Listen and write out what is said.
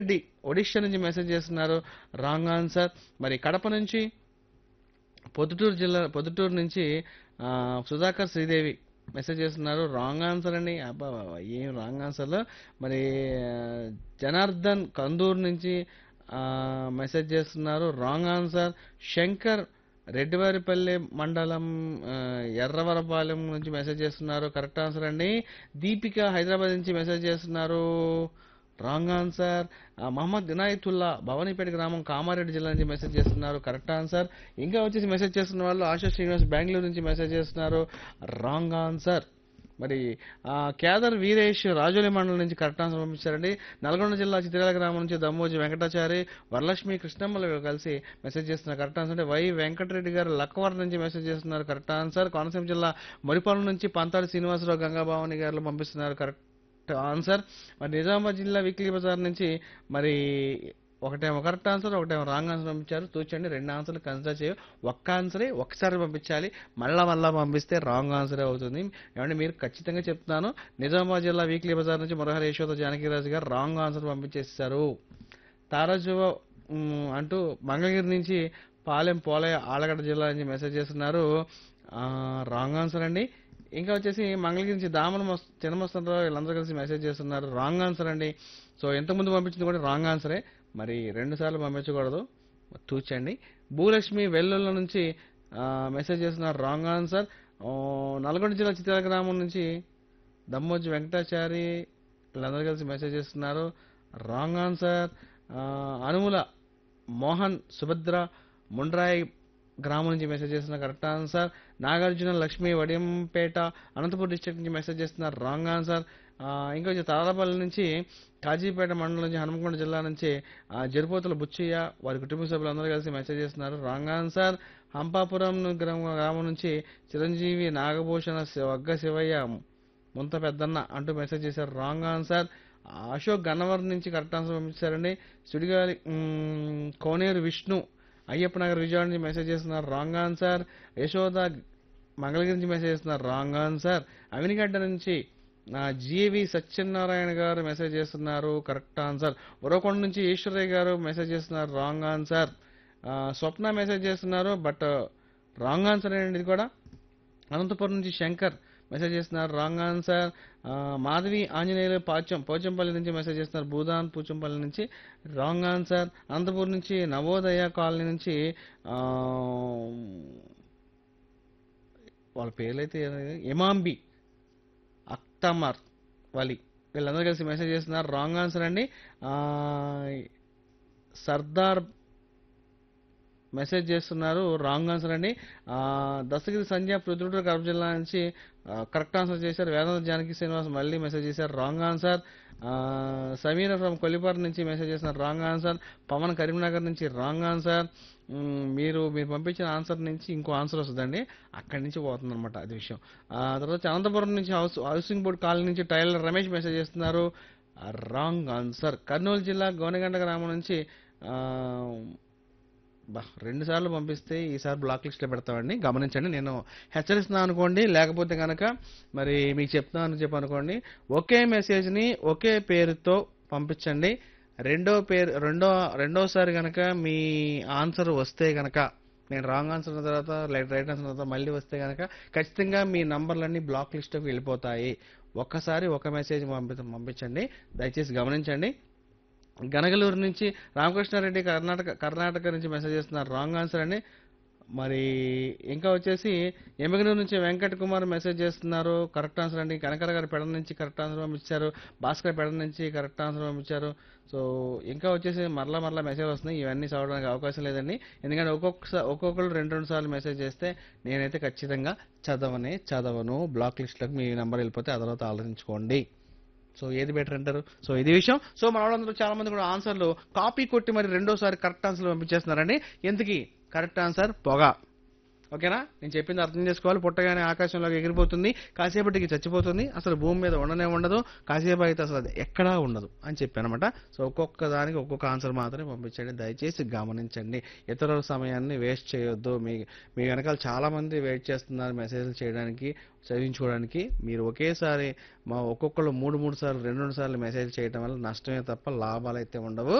రెడ్డి ఒడిషా నుంచి మెసేజ్ చేస్తున్నారు wrong answer మరి కడప నుంచి పొద్దుటూరు జిల్లా పొద్దుటూరు నుంచి ఆ, సుధాకర్ శ్రీదేవి మెసేజ్ చేస్తున్నారు రాంగ్ ఆన్సర్ అండి అబ్బా ఏం రాంగ్ ఆన్సర్లో మరి ఆ, జనార్దన్ కందూరు నుంచి ఆ, మెసేజ్ చేస్తున్నారు రాంగ్ ఆన్సర్ శంకర్ రెడ్డివారిపల్లి మండలం ఆ, ఎర్రవరపాలెం నుంచి మెసేజ్ చేస్తున్నారు కరెక్ట్ ఆన్సర్ అండి దీపిక హైదరాబాద్ నుంచి మెసేజ్ చేస్తున్నారు రాంగ్ ఆన్సర్ ఆ, మహమ్మద్ వినాయతుల్లా భవానీపేట గ్రామం కామారెడ్డి జిల్లా నుంచి మెసేజ్ చేస్తున్నారు కరెక్ట్ ఆన్సర్ ఇంకా వచ్చేసి మెసేజ్ చేస్తున్న వాళ్ళు ఆశా శ్రీనివాస్ బెంగళూరు నుంచి మెసేజ్ చేస్తున్నారు రాంగ్ ఆన్సర్ మరి ఆ, కేదర్ వీరేష్ రాజోలి మండలం నుంచి కరెక్ట్ ఆన్సర్ పంపించారండి నల్గొండ జిల్లా చిత్రాల గ్రామం నుంచి దమ్మోజి వెంకటాచారి వరలక్ష్మి కృష్ణమ్మలు కలిసి మెసేజ్ చేస్తున్నారు కరెక్ట్ ఆన్సర్ అంటే వై వెంకటరెడ్డి గారు లక్కవరం నుంచి మెసేజ్ చేస్తున్నారు కరెక్ట్ ఆన్సర్ కోనసీమ జిల్లా మరిపాలెం నుంచి పంతాడి శ్రీనివాసరావు గంగాభావని గారు పంపిస్తున్నారు కరెక్ట్ ఆన్సర్ మరి నిజామాబాద్ జిల్లా వీక్లీ బజార్ నుంచి మరి ఒకటేమో కరెక్ట్ ఆన్సర్ ఒకటేమో రాంగ్ ఆన్సర్ పంపించారు చూచండి రెండు ఆన్సర్లు కన్సిడర్ చేయ ఒక్క ఆన్సరే ఒక్కసారి పంపించాలి మళ్ళా మళ్ళా పంపిస్తే రాంగ్ ఆన్సరే అవుతుంది ఏమంటే మీరు ఖచ్చితంగా చెప్తున్నాను నిజామాబాద్ జిల్లా వీక్లీ బజార్ నుంచి మురహరి యశోద జానకిరాజు గారు రాంగ్ ఆన్సర్ పంపించేస్తారు తారాజువ మ్, అంటూ మంగళగిరి నుంచి పాలెం పోలయ ఆలగడ్డ జిల్లా నుంచి మెసేజ్ చేస్తున్నారు ఆ, రాంగ్ ఆన్సర్ అండి ఇంకా వచ్చేసి మంగళగిరి నుంచి దామన మస్ చిన్నమస్తరావు వీళ్ళందరూ కలిసి మెసేజ్ చేస్తున్నారు రాంగ్ ఆన్సర్ అండి సో ఎంతకుముందు పంపించింది కూడా రాంగ్ ఆన్సరే మరి రెండు సార్లు పంపించకూడదు తూచండి భూలక్ష్మి వెల్లుల్ల నుంచి ఆ, మెసేజ్ చేస్తున్నారు రాంగ్ ఆన్సర్ ఆ, నల్గొండ జిల్లా చిత్రాల గ్రామం నుంచి దమ్మోజి వెంకటాచారి వీళ్ళందరూ కలిసి మెసేజ్ చేస్తున్నారు రాంగ్ ఆన్సర్ ఆ, అనుముల మోహన్ సుభద్ర ముండ్రాయి గ్రామం నుంచి మెసేజ్ చేస్తున్న correct answer Nagarjuna Lakshmi Vadiyampeta Anantapur district నుంచి మెసేజ్ చేస్తున్నారు రాంగ్ ఆన్సర్ ఆ, ఇంకా వచ్చి తారాపల్లి నుంచి కాజీపేట మండలం నుంచి హనుమకొండ జిల్లా నుంచి ఆ, జరిపోతుల బుచ్చయ్య వారి కుటుంబ సభ్యులందరూ కలిసి మెసేజ్ చేస్తున్నారు రాంగ్ ఆన్సర్ హంపాపురం గ్రామ- గ్రామం నుంచి చిరంజీవి నాగభూషణ శివ- వగ్గ శివయ్య ముంత పెద్దన్న అంటూ మెసేజ్ చేశారు రాంగ్ ఆన్సర్ అశోక్ గన్నవరం నుంచి కరెక్ట్ ఆన్సర్ పంపించారండి సుడిగాలి మ్, కోనేరు విష్ణు అయ్యప్ప నగర్ విజయవాడ నుంచి మెసేజ్ చేస్తున్నారు రాంగ్ ఆన్సర్ యశోద మంగళగిరి నుంచి మెసేజ్ చేస్తున్నారు రాంగ్ ఆన్సర్ అవినిగడ్డ నుంచి జివి సత్యనారాయణ గారు మెసేజ్ చేస్తున్నారు కరెక్ట్ ఆన్సర్ ఉరవకొండ నుంచి ఈశ్వరయ్య గారు మెసేజ్ చేస్తున్నారు రాంగ్ ఆన్సర్ ఆ, స్వప్న మెసేజ్ చేస్తున్నారు బట్ రాంగ్ ఆన్సర్ ఏంటి ఇది కూడా అనంతపురం నుంచి శంకర్ మెసేజ్ చేస్తున్నారు రాంగ్ ఆన్సర్ ఆ, మాధవి ఆంజనేయులు పాచం పోచంపల్లి నుంచి మెసేజ్ చేస్తున్నారు భూదాన్ పూచంపల్లి నుంచి రాంగ్ ఆన్సర్ అనంతపురం నుంచి నవోదయ కాలనీ నుంచి ఆ, వాళ్ళ పేర్లైతే ఇమాంబి అక్తమర్ వలి వీళ్ళందరూ కలిసి మెసేజ్ చేస్తున్నారు రాంగ్ ఆన్సర్ అండి ఆ, సర్దార్ మెసేజ్ చేస్తున్నారు రాంగ్ ఆన్సర్ అండి ఆ, దస్తగిరి సంధ్య ప్రొద్దుటూరు కడప జిల్లా నుంచి ఆ, కరెక్ట్ ఆన్సర్ చేశారు వేదాంత జానకి శ్రీనివాస్ మళ్ళీ మెసేజ్ చేశారు రాంగ్ ఆన్సర్ ఆ, సమీర ఫ్రమ్ కొలిపార్ నుంచి మెసేజ్ చేస్తున్నారు రాంగ్ ఆన్సర్ పవన్ కరీంనగర్ నుంచి రాంగ్ ఆన్సర్ మ్, మీరు మీరు పంపించిన ఆన్సర్ నుంచి ఇంకో ఆన్సర్ వస్తుందండి అక్కడి నుంచి పోతుంది అనమాట అది విషయం ఆ తర్వాత అనంతపురం నుంచి హౌస్ హౌసింగ్ బోర్డ్ కాలనీ నుంచి టైలర్ రమేష్ మెసేజ్ చేస్తున్నారు రాంగ్ ఆన్సర్ కర్నూలు జిల్లా గోనెగండ గ్రామం నుంచి ఆ, బా రెండు సార్లు పంపిస్తే ఈసారి బ్లాక్ లిస్ట్లో పెడతామండి గమనించండి నేను హెచ్చరిస్తున్నాను అనుకోండి లేకపోతే కనుక మరి మీకు చెప్తున్నాను చెప్పి అనుకోండి ఒకే మెసేజ్ని ఒకే పేరుతో పంపించండి రెండో పేరు రెండో రెండోసారి కనుక మీ ఆన్సర్ వస్తే కనుక నేను రాంగ్ ఆన్సర్ అన్న తర్వాత రైట్ రైట్ ఆన్సర్ తర్వాత మళ్ళీ వస్తే కనుక ఖచ్చితంగా మీ నంబర్లన్నీ బ్లాక్ లిస్ట్లోకి వెళ్ళిపోతాయి ఒక్కసారి ఒక మెసేజ్ పంపి పంపించండి దయచేసి గమనించండి గనగలూరు నుంచి రామకృష్ణారెడ్డి కర్ణాటక కర్ణాటక నుంచి మెసేజ్ చేస్తున్నారు రాంగ్ ఆన్సర్ అండి మరి ఇంకా వచ్చేసి ఎమగనూరు నుంచి వెంకట్ కుమార్ మెసేజ్ చేస్తున్నారు కరెక్ట్ ఆన్సర్ అండి కనకర గారు పెడ నుంచి కరెక్ట్ ఆన్సర్ పంపించారు భాస్కర్ పెడ నుంచి కరెక్ట్ ఆన్సర్ పంపించారు సో ఇంకా వచ్చేసి మరలా మరలా మెసేజ్ వస్తున్నాయి ఇవన్నీ చదవడానికి అవకాశం లేదండి ఎందుకంటే ఒక్కొక్కసారి ఒక్కొక్కరు రెండు రెండు సార్లు మెసేజ్ చేస్తే నేనైతే ఖచ్చితంగా చదవనే చదవను బ్లాక్ లిస్ట్లోకి మీ నెంబర్ వెళ్ళిపోతే ఆ తర్వాత ఆలోచించుకోండి సో ఏది బెటర్ అంటారు సో ఇది విషయం సో మన వాళ్ళందరూ చాలా మంది కూడా ఆన్సర్లు కాపీ కొట్టి మరి రెండోసారి కరెక్ట్ ఆన్సర్ పంపించేస్తున్నారండి ఎందుకు కరెక్ట్ ఆన్సర్ పొగ ఓకేనా నేను చెప్పింది అర్థం చేసుకోవాలి పుట్టగానే ఆకాశంలోకి ఎగిరిపోతుంది కాసేపటికి చచ్చిపోతుంది అసలు భూమి మీద ఉండనే ఉండదు కాసేపు అయితే అసలు అది ఎక్కడా ఉండదు అని చెప్పానమాట సో ఒక్కొక్క దానికి ఒక్కొక్క ఆన్సర్ మాత్రమే పంపించండి దయచేసి గమనించండి ఇతరుల సమయాన్ని వేస్ట్ చేయొద్దు మీ మీ వెనకాల చాలా మంది వెయిట్ చేస్తున్నారు మెసేజ్లు చేయడానికి చదివించుకోవడానికి మీరు ఒకేసారి మా ఒక్కొక్కరు మూడు మూడు సార్లు రెండు రెండు సార్లు మెసేజ్ చేయడం వల్ల నష్టమే తప్ప లాభాలు అయితే ఉండవు